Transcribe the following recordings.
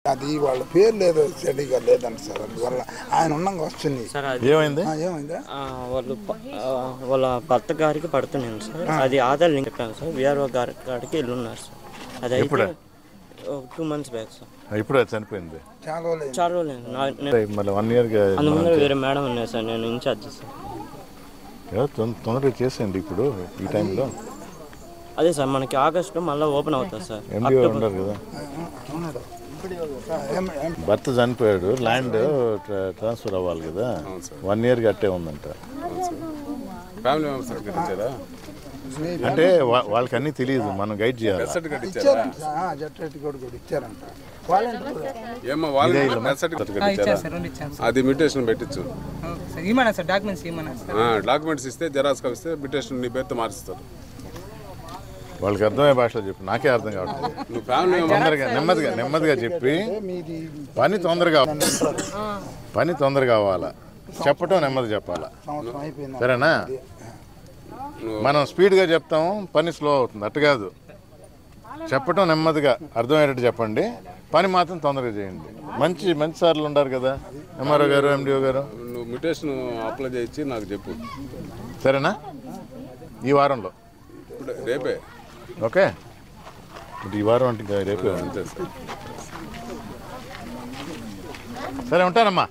అది వాళ్ళ పేరు లేదు సరిగా లేదంట సార్ అందువల్ల ఆయన ఉన్నాక వస్తుంది సార్ అది ఏమైంది ఆ, ఏమైందా ఆ, వాళ్ళు ప- ఆ, వాళ్ళ భర్త గారికి పడుతున్నాను సార్ అది ఆధార్ లింక్ చెప్పాను సార్ విఆర్ఓ గారి కాడికి వెళ్ళున్నారు సార్ అది అయితే ఎప్పుడా? టూ మంత్స్ బ్యాక్ సార్ ఇప్పుడు అది చనిపోయింది చాలా రోజులు చాలా రోజులు అయింది. నా- నేను- మళ్ళీ వన్ ఇయర్గా అందు ముందు వేరే మేడం ఉన్నాయి సార్ నేను ఇన్ఛార్జ్ సార్ తొందరగా చేసేయండి ఇప్పుడు ఈ టైంలో అదే సార్ మనకి ఆగస్టులో మళ్ళీ ఓపెన్ అవుతుంది సార్ ఎండిఓ ఉన్నారు కదా ఉన్నాడు ఏం ఏం భర్త చనిపోయాడు ల్యాండ్ ట్రా- ట్రాన్స్ఫర్ అవ్వాలి కదా వన్ ఇయర్ కట్టే ఉందంట ఫ్యామిలీ మెంబర్స్ సర్టిఫికేట్ ఇచ్చారా అంటే వా- వాళ్ళకి అన్నీ తెలియదు మనం గైడ్ చేయాలి సర్టిఫికేట్ ఇచ్చారా ఇచ్చారంట ఆ, జట్రెడ్డి కూడా కూడా ఇచ్చారంట వాళ్ళంటే కూడా ఏమో వాళ్ళు బర్త్ సర్టిఫికేట్ ఇచ్చారా సార్ రెండు ఇచ్చాను సార్ అది మ్యూటేషన్ పెట్టించు ఓకే సార్ ఇమ్మన్నా సార్ డాక్యుమెంట్స్ ఇమ్మన్నా సార్ డాక్యుమెంట్స్ ఇస్తే జెరాక్స్ ఇస్తే మ్యూటేషన్ నీ పేరుతో మారుస్తారు వాళ్ళకి అర్థమయ్యే భాషలో చెప్పు నాకే అర్థం కావట్లేదు నువ్వు ఫ్యామిలీ తొందరగా నెమ్మదిగా నెమ్మదిగా చెప్పి మీది పని తొందరగా పని తొందరగా అవ్వాలా చెప్పటం నెమ్మది చెప్పాలా సంవత్సరం అయిపోయింది సరేనా మనం స్పీడ్గా చెప్తాం పని స్లో అవుతుంది అట్టు కాదు చెప్పటం నెమ్మదిగా అర్థమయ్యేటట్టు చెప్పండి పని మాత్రం తొందరగా చేయండి మంచి మంచి సార్లు ఉన్నారు కదా ఎంఆర్ఓ గారు ఎండిఓ గారు నువ్వు మ్యూటేషన్ అప్లై చేయించి నాకు చెప్పు సరేనా ఈ వారంలో ఇప్పుడు రేపే ఓకే ఇప్పుడు ఈ వారం అంటే ఇంకా రేపే ఉంది. అంతే సార్ సరే ఉంటానమ్మా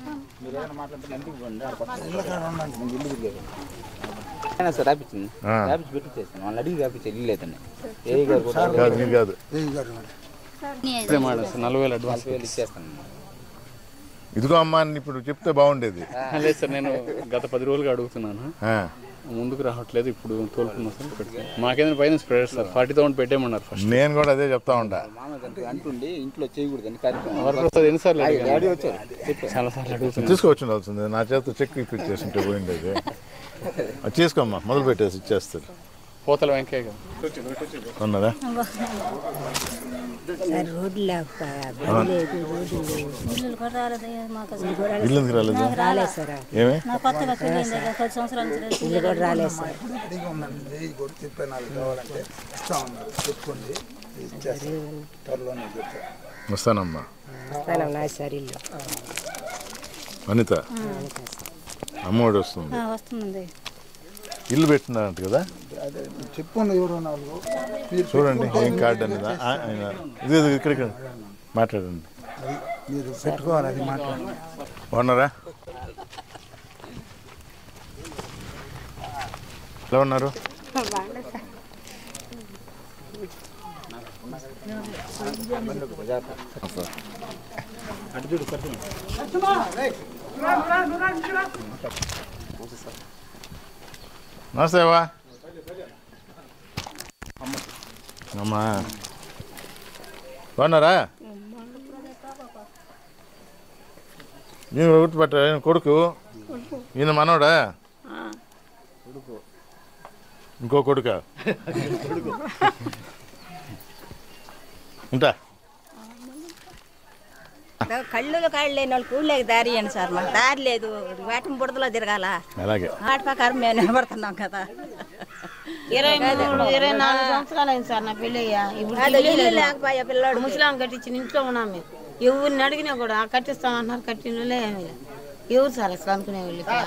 అయినా సార్ రాపించింది ఆ. రాపించి పెట్టించేస్తాను వాళ్ళని అడిగి రాపించారు ఇల్లు లేదని ఏ గారు కూడా కాదు మీరు కాదు ఏ గారు మరి. ఇప్పుడే మాట సార్ నలభై వేలు అడ్వాన్స్ వేలు ఇచ్చేస్తాను ఇదిగో అమ్మా అని ఇప్పుడు చెప్తే బాగుండేది లేదు సార్ నేను గత పది రోజులుగా అడుగుతున్నాను ఆ, ముందుకు రావట్లేదు ఇప్పుడు తోలుకున్నా సార్ పెడతాను మాకేదైనా పైన స్ప్రెడ్ సార్ ఫార్టీ థౌసండ్ పెట్టేయమన్నారు ఫస్ట్ నేను కూడా అదే చెప్తా ఉంటా మామ దానికి అంటుండి ఇంట్లో చేయకూడదని కార్యక్రమం వరకు వస్తుంది ఎన్నిసార్లు డాడీ అడిగాను వచ్చారు చెప్పారు చాలా సార్లు అడుగుతున్నాను తీసుకొచ్చి ఉండాల్సింది నా చేత చెక్ ఇప్పించేసింటే పోయిండేది అది చేసుకోమ్మా మొదలు పెట్టేసి ఇచ్చేస్తారు పోతల వెంకయ్య గారు ఉన్నదా సార్ రోడ్లు లేకపోయా బడి లేదు రోడ్డు లేదు ఇల్లు కూడా రాలేదు మాకు అసలు. ఇల్లు ఎందుకు రాలేదు రాలేదు సార్ ఏమి నాకు కొత్తగా పెళ్ళింది పది సంవత్సరాల నుంచి లేదు. ఇల్లు కూడా రాలేదు సార్ రెడీగా ఉండండి వెయ్యి కూడా చెప్పే నాలుగు కావాలంటే ఇస్తా ఉన్నారు చెప్పుకోండి ఇచ్చేస్తాను త్వరలోనే చెప్తాను వస్తానమ్మా స్థలం నాది సార్ ఇల్లు అనిత అమ్మఒడి వస్తుంది ఆ, వస్తుందండి ఇల్లు పెట్టినారంట కదా అదే చెప్పుకోండి ఎవరో నాలుగు మీరు చూడండి ఏం కార్డు అనేది ఆ, ఆయన ఇది ఇది ఇక్కడ ఇక్కడ మాట్లాడండి అది మీరు పెట్టుకోవాలి అది మాట్లాడండి బాగున్నారా ఎలా ఉన్నారు నమస్తే అవ్వా అమ్మా బాగున్నారా నేను ఒకటి పట్ట ఈయన కొడుకు ఈయన మనోడా ఇంకో కొడుక ఉంటా కళ్ళు కాళ్ళు లేని వాళ్ళకి ఊళ్ళోకి దారి ఇవ్వండి సార్ మాకు దారి లేదు వేటం బుడదలో తిరగాల అలాగే ఆట ప్రకారం మేము నిలబడుతున్నాం కదా ఇరవై మూడు ఇరవై నాలుగు సంవత్సరాలు అయింది సార్ నా పెళ్ళి అయ్యా ఇప్పుడు అదే ఇల్లు ఇల్లు లేదు. లేకపోయా పిల్లోడు ముసలాం కట్టించిన ఇంట్లో ఉన్నాం మేము ఎవరిని అడిగినా కూడా కట్టిస్తామన్నారు కట్టిన వాళ్ళే ఏమీ లేదు. ఎవరు సార్ అసలు అనుకునే వాళ్ళు ఇక్కడ?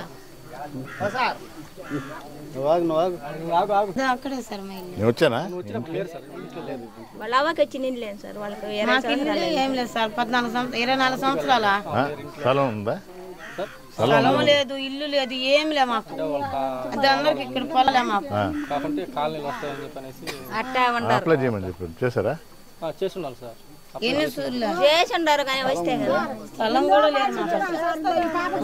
అదే అక్కడే సార్ మా ఇల్లు నేను వచ్చానా వాళ్ళ అవ్వకి వచ్చి నిండు లేదు సార్ వాళ్ళకి ఇరవై మాకు ఇల్లు ఏం లేదు సార్ పద్నాలుగు సంవత్సరాలు ఇరవై నాలుగు సంవత్సరాల ఆ? స్థలం ఉందా స్థలం లేదు ఇల్లు లేదు ఏం లే మాకు అది అందరికి ఇక్కడ పొలలే మాకు ఆ. కాకుంటే కాలనీలు వస్తాయని చెప్పనేసి అట్టా ఉండరు అప్లై చేయమని చెప్పారు చేశారా చేసి ఉండాలి సార్ ఎన్ని సూర్యులు చేసి ఉండరు కానీ వస్తే కదా స్థలం కూడా లేదు మాకు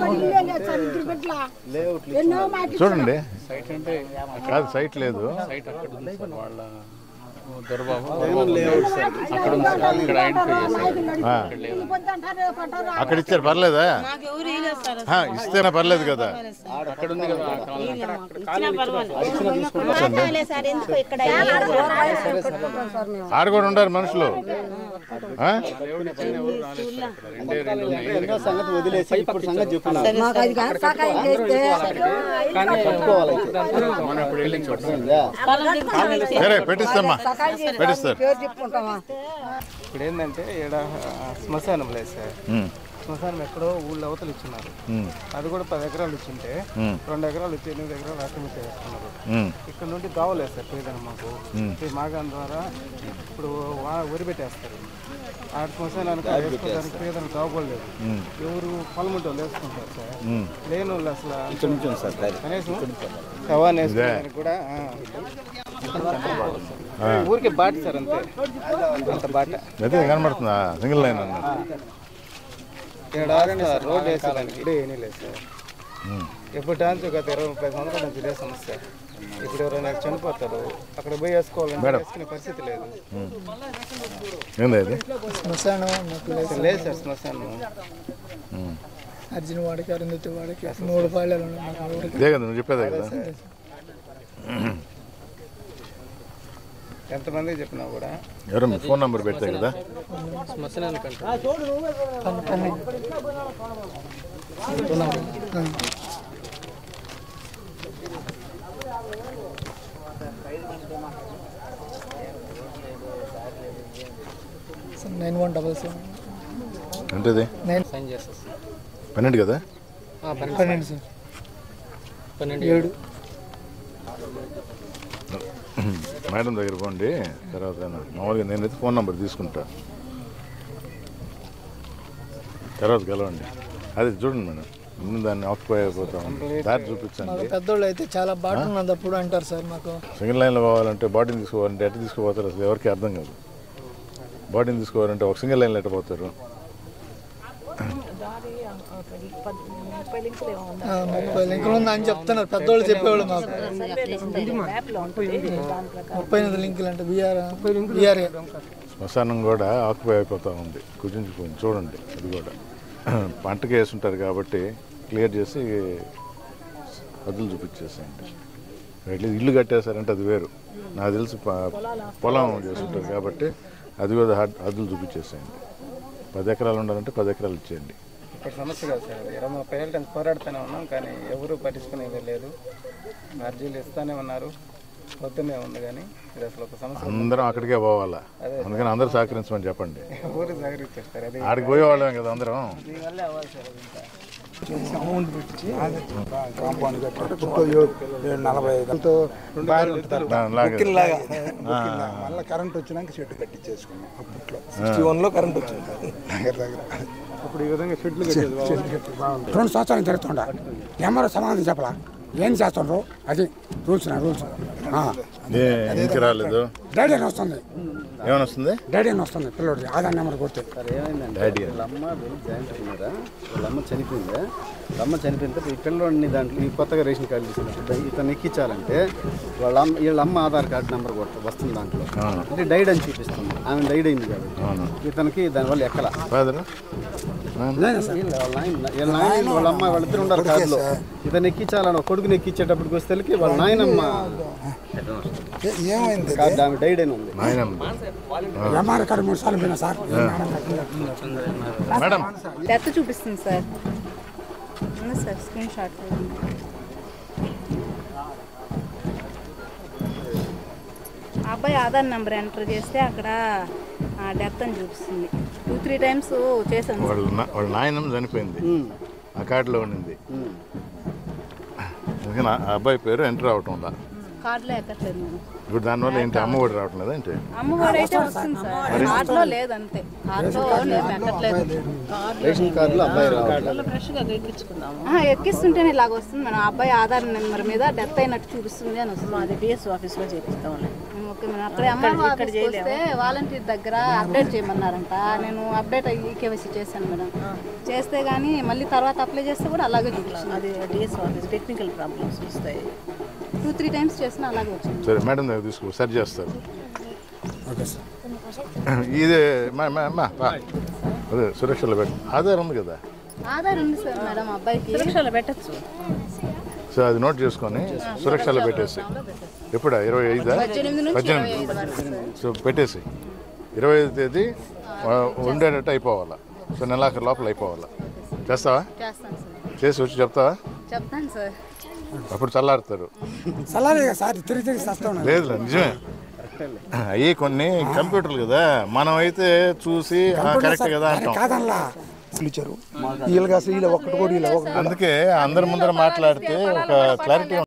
చూడండి సైట్ అంటే కాదు సైట్ లేదు సైట్ అక్కడ ఉంది సార్ వాళ్ళ దొరబాబు అక్కడ ఉంది సార్ ఇక్కడ ఐడెంటిఫై చేశారు ఆ. అక్కడ ఇచ్చారు పర్లేదా మాకు ఎవరు ఇవ్వలేదు సార్ ఆ, ఇస్తేనే పర్లేదు కదా అక్కడ ఉంది కదా ఆ కాలనీ. ఇచ్చినా పర్వాలేదు మాట్లాడలే సార్ ఎందుకు ఇక్కడ ఆడ కూడా ఉండారు మనుషులు ఆ? రెండే రెండు ఉన్నాయి సంగతి వదిలేసి ఇప్పుడు సంగతి చెప్పు మాకు అది కాదు సహాయం చేస్తే మనం ఇప్పుడు వెళ్ళిన చోట సరే పెట్టిస్తామ్మా పెట్టిస్తారు ఇప్పుడు ఏంటంటే ఇక్కడ శ్మశానం లేదు సార్ ఉమ్, శ్మశానం ఎక్కడో ఊళ్ళో అవతలు ఇచ్చినారు ఉమ్, అది కూడా పది ఎకరాలు ఇచ్చింటే ఉమ్, రెండు ఎకరాలు ఇచ్చి ఎనిమిది ఎకరాలు ఆక్రమించి వేస్తున్నారు ఉమ్, ఇక్కడ నుండి దావలేదు సార్ పేదన మాకు ఈ మాగాన్ ద్వారా ఇప్పుడు వా- వరి పెట్టేస్తారు ఆ శ్మశానానికి వేసుకోవడానికి పేదలు కావలేదు ఉమ్, ఎవరు పొలముంటి వాళ్ళు వేసుకుంటారు సార్ ఉమ్. లేని వాళ్ళు అసలు ఇక్కడ నుంచి ఉంది సార్ దారి కనీసం కవాన్ వేసుకోవడానికి కూడా ఆ. ఊరికే బాట సార్ అంతే అంత బాట అయితే కనబడుతుందా సింగిల్ లైన్ అన్న ఇక్కడ రోడ్ వేసేదానికి ఇదే ఏమీ లేదు సార్ ఎప్పుడు డాన్స్ గత ఇరవై ముప్పై సంవత్సరాల నుంచి ఇదే సమస్య ఇప్పుడు ఎవరైనా చనిపోతారు అక్కడ పోయి వేసుకోవాలంటే వేసుకునే పరిస్థితి లేదు ఏంది అది శ్మశానం మాకు లేదు అసలు లేదు సార్ శ్మశానం ఉమ్. అర్జున్ వాడికి అరుంధతి వాడికి మూడు పాళ్ళలు ఉన్నాయి మాకు ఊరికి ఇదే కదా నువ్వు చెప్పేదే కదా ఎంతమంది చెప్పినా కూడా ఎవరు మీ ఫోన్ నెంబర్ పెడితే కదా నైన్ వన్ డబల్ సెవెన్ ఏంటిది నైన్ సైన్ చేస్తారు సార్ పన్నెండు కదా పన్నెండు సార్ పన్నెండు ఏడు మేడం దగ్గర పోండి తర్వాత మామూలుగా నేనైతే ఫోన్ నెంబర్ తీసుకుంటా తర్వాత కలవండి అది చూడండి మేడం ముందు దాన్ని ఆక్యుపై అయిపోతాం దారి చూపించండి మాకు పెద్దోళ్ళు అయితే చాలా బాట ఉన్నదప్పుడు అంటారు సార్ మాకు సింగిల్ లైన్లో పోవాలంటే బాడీని తీసుకోవాలంటే ఎట్లా తీసుకుపోతారు అసలు ఎవరికి అర్థం కాదు బాడీని తీసుకోవాలంటే ఒక సింగిల్ లైన్లో ఎట్ట పోతారు ఆ, ముప్పై లింకులు ఉంది అని చెప్తున్నారు పెద్దోళ్ళు చెప్పేవాళ్ళు మాకు ముప్పై ఎనిమిది లింకులు అంటే బీఆర్ బీఆర్ఏ శ్మశానం కూడా ఆక్యుపై అయిపోతూ ఉంది కుదించిపోయింది చూడండి అది కూడా పంటకి వేసుంటారు కాబట్టి క్లియర్ చేసి వదులు చూపించేసేయండి అట్లీస్ట్ ఇల్లు కట్టేశారంటే అది వేరు నాకు తెలిసి ప- పొలం చేస్తుంటారు కాబట్టి అది కూడా హడ్- హద్దులు చూపించేసేయండి పది ఎకరాలు ఉండాలంటే పది ఎకరాలు ఇచ్చేయండి ఇప్పుడు సమస్య కాదు సార్ ఇరవై ముప్పై ఏళ్ళ నుంచి పోరాడుతూనే ఉన్నాం కానీ ఎవరు పట్టించుకునేది లేదు అర్జీలు ఇస్తానే ఉన్నారు పొద్దునే ఉంది కానీ ఇది అసలు ఒక సమస్య అందరం అక్కడికే పోవాలా అందుకని అందరూ సహకరించమని చెప్పండి ఊరు సహకరించేస్తారు అది ఆడికి పోయేవాళ్ళం కదా అందరం దీనివల్లే అవ్వాలి సార్ అదంతా అమౌంట్ పెట్టి కాంపౌండ్ కట్టారు చుట్టూ ఏడు ఏడు నలభై ఐదుతో బాగా ఉంటుంది లాగే. బుక్కిల్లాగా మళ్ళీ కరెంట్ వచ్చినాక చెట్టు కట్టించేసుకున్నాం అప్పట్లో సిక్స్టీ వన్లో కరెంట్ వచ్చింది దగ్గర దగ్గర ఇప్పుడు ఈ విధంగా షెడ్లు కట్టేది బాగుంది రెండు సంవత్సరాలు జరుగుతుండ ఎవరో సమాధానం చెప్పలా ఏం చేస్తుండ్రు అది రూల్స్ నా రూల్స్ ఏ ఇంటికి రాలేదు డాడీ అని వస్తుంది ఏమైనా వస్తుంది డాడీ అని వస్తుంది పిల్లడికి ఆధార్ నెంబర్ కొడితే సార్ ఏమైందంటే డాడీ వాళ్ళ అమ్మ వీళ్ళు జాయింట్ ఉన్నారా వాళ్ళ అమ్మ చనిపోయిందా వాళ్ళ అమ్మ చనిపోయిన తర్వాత ఈ పిల్లోడిని దాంట్లో ఈ కొత్తగా రేషన్ కార్డు తీసుకున్నట్టు ఇతను ఎక్కించాలంటే వాళ్ళ అమ్మ వీళ్ళ అమ్మ ఆధార్ కార్డు నెంబర్ కొట్ట వస్తుంది దాంట్లో అంటే డైడ్ అని చూపిస్తుంది ఆమె డైడ్ అయింది కాబట్టి ఇతనికి దానివల్ల ఎక్కల ఫాదర్ వీళ్ళ వాళ్ళ నాయన వీళ్ళ నాయన వాళ్ళ అమ్మ వాళ్ళిద్దరు ఉండాలి కార్డులో ఇతను ఎక్కించాలని ఒక కొడుకుని ఎక్కించేటప్పటికి వస్తే వాళ్ళ నాయనమ్మ ఏ- ఏమైంది కార్డు ఆమె డైడ్ అని ఉంది నాయనమ్మ ఎంఆర్ కార్డు మూడు సార్లు పోయినా సార్ మేడం డెత్ చూపిస్తుంది సార్ ఉంది సార్ స్క్రీన్ షాట్ ఆ అబ్బాయి ఆధార్ నెంబర్ ఎంటర్ చేస్తే అక్కడ డెత్ అని చూపిస్తుంది టూ త్రీ టైమ్స్ చేశాను వాళ్ళ నా- వాళ్ళ నాయనమ్మ చనిపోయింది ఆ కార్డులో ఉండింది అందుకని ఆ అబ్బాయి పేరు ఎంటర్ అవటం వల్ల కార్డులో ఎక్కట్లేదు నేను ఇప్పుడు దానివల్ల ఏంటి అమ్మ కూడా రావటం లేదా ఏంటి అమ్మఒడి అయితే వస్తుంది సార్ కార్డులో లేదంతే కార్డులో లేదు ఎక్కట్లేదు రేషన్ కార్డులో అబ్బాయి రావాలి ఆహా, ఎక్కిస్తుంటేనే ఇలాగ వస్తుంది మేడం ఆ అబ్బాయి ఆధార్ నెంబర్ మీద డెత్ అయినట్టు చూపిస్తుంది అని వస్తుంది అది డిఎస్ ఆఫీస్లో చేపిస్తాం ఓకే మేడం అక్కడ అమ్మ ఆఫీస్కి వస్తే వాలంటీర్ దగ్గర అప్డేట్ చేయమన్నారంట నేను అప్డేట్ అయ్యి కేవైసీ చేశాను మేడం చేస్తే కానీ మళ్ళీ తర్వాత అప్లై చేస్తే కూడా అలాగే చూపిస్తుంది అది డిఎస్ ఆఫీస్ టెక్నికల్ ప్రాబ్లమ్స్ వస్తాయి టూ త్రీ టైమ్స్ చేసినా అలాగే వచ్చింది సరే మేడం దగ్గర తీసుకో సరి చేస్తారు ఓకే సార్ ఇదే మా మా మా పా. అదే సురక్షలో పెట్టు ఆధార్ ఉంది కదా ఆధార్ ఉంది సార్ మేడం అబ్బాయికి సురక్షలో పెట్టచ్చు సో అది నోట్ చేసుకొని సురక్షలో పెట్టేసి ఎప్పుడా ఇరవై ఐదా పద్దెనిమిది నుంచి ఇరవై పద్దెనిమిది ఐదు వరకు సార్ సో పెట్టేసి ఇరవై ఐదు తేదీ ఆ, ఉండేటట్టు అయిపోవాలా సో నెలాఖరు లోపల అయిపోవాలా చేస్తావా చేస్తాను సార్ చేసి వచ్చి చెప్తావా చెప్తాను సార్ అప్పుడు చల్లారుతారు సలారే సార్ తిరిగి తిరిగి వస్తా ఉన్నాను లేదు నిజమే అవి కొన్ని కంప్యూటర్లు కదా మనం అయితే చూసి కరెక్ట్ కదా అంటాం కాదల్లా పిలిచారు వీళ్ళకి అసలు వీళ్ళ ఒక్కటి కూడా వీళ్ళ అందుకే అందరి ముందర మాట్లాడితే ఒక క్లారిటీ